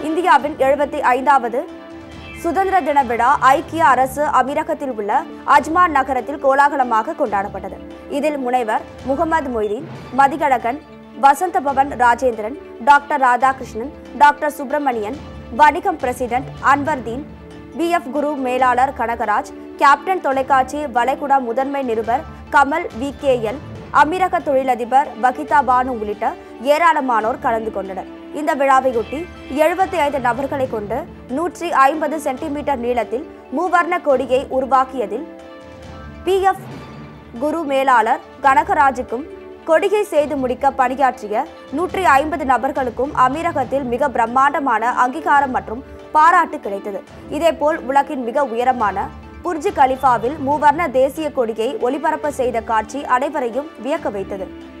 இந்தியாவின் எழுபத்தி ஐந்தாவது சுதந்திர தின விழா ஐக்கிய அரசு அமீரகத்தில் உள்ள அஜ்மான் நகரத்தில் கோலாகலமாக கொண்டாடப்பட்டது இதில் முனைவர் முகமது மொய்தீன் மதிகழகன் வசந்த பவன் ராஜேந்திரன் டாக்டர் ராதாகிருஷ்ணன் டாக்டர் சுப்பிரமணியன் வணிகம் பிரசிடென்ட் அன்வர்தீன் பிஎஃப் குரு மேலாளர் கனகராஜ் கேப்டன் தொலைக்காட்சி வளைகுடா முதன்மை நிருபர் கமல் விகேஎல் அமீரக தொழிலதிபர் வகிதா பானு உள்ளிட்ட ஏராளமானோர் கலந்து கொண்டனர் இந்த விழாவையொட்டி எழுபத்தி ஐந்து நபர்களை கொண்டு நூற்றி ஐம்பது சென்டிமீட்டர் நீளத்தில் மூவர்ண கொடியை உருவாக்கியதில் பிஎஃப் குரு மேலாளர் கனகராஜுக்கும் கொடியை செய்து முடிக்க பணியாற்றிய நூற்றி ஐம்பது நபர்களுக்கும் அமீரகத்தில் மிக பிரம்மாண்டமான அங்கீகாரம் மற்றும் பாராட்டு கிடைத்தது இதேபோல் உலகின் மிக உயரமான புர்ஜ் கலிஃபாவில் மூவர்ண தேசிய கொடியை ஒளிபரப்ப செய்த காட்சி அனைவரையும் வியக்க வைத்தது